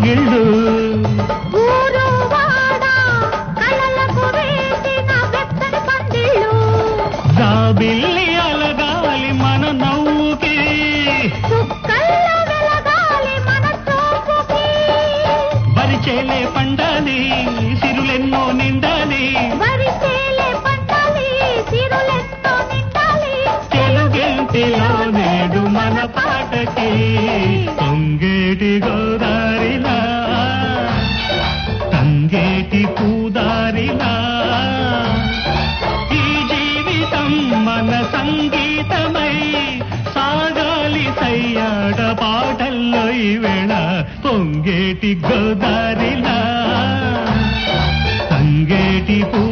కౌగిళ్ళు ఊరు వాడ కలలకు వేసిన వెచ్చని పందిళ్ళు జాబిల్లి అలగాలి మన నవ్వుకి చుక్కల్లో వెలగాలి మన చూపుకి పరిచేలే పండాలి సిరులెన్నో నిండాలి వరిసేలే పండాలి సిరులెన్నో నిండాలి తెలుగింటిలో నేడు మన పాటకి పొంగేటి గోదారిలా తంగేటి పూదారిలా ఈ జీవితం మన సంగీతమై సాగాలి సయ్యాడ పాటల్లో ఈ వేళ పొంగేటి గోదారిలా తంగేటి పూ